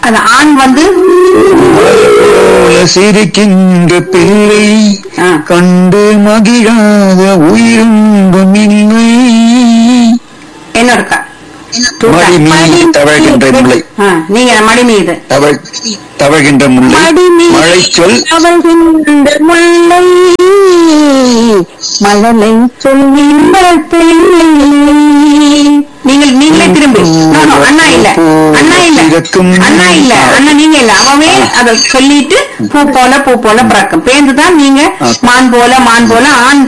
அந்த ஆண் வந்து போல சிரிக்கின்ற பிள்ளை ஆ. கண்டு மகிழாத உயிருங்கும் இல்லை என்ன இருக்கா மடி மீது தவழ்கின்ற முல்லை ஆ, நீங்க மடி மீது தவழ் தவழ்கின்ற முல்லை மடி மீது மழை சொல் தவழ்கின்ற முல்லை மலலை சொல்கின்ற பிள்ளை நீங்கள் நீங்களே திரும்பி No, no, அண்ணா இல்ல அண்ணா இல்ல அண்ணா இல்ல அண்ணா நீங்க இல்ல அவவே அத சொல்லிட்டு பூ போல பூ போல பிறக்கும் பேர்ந்துதான் நீங்க மான் போல மான் போல ஆண்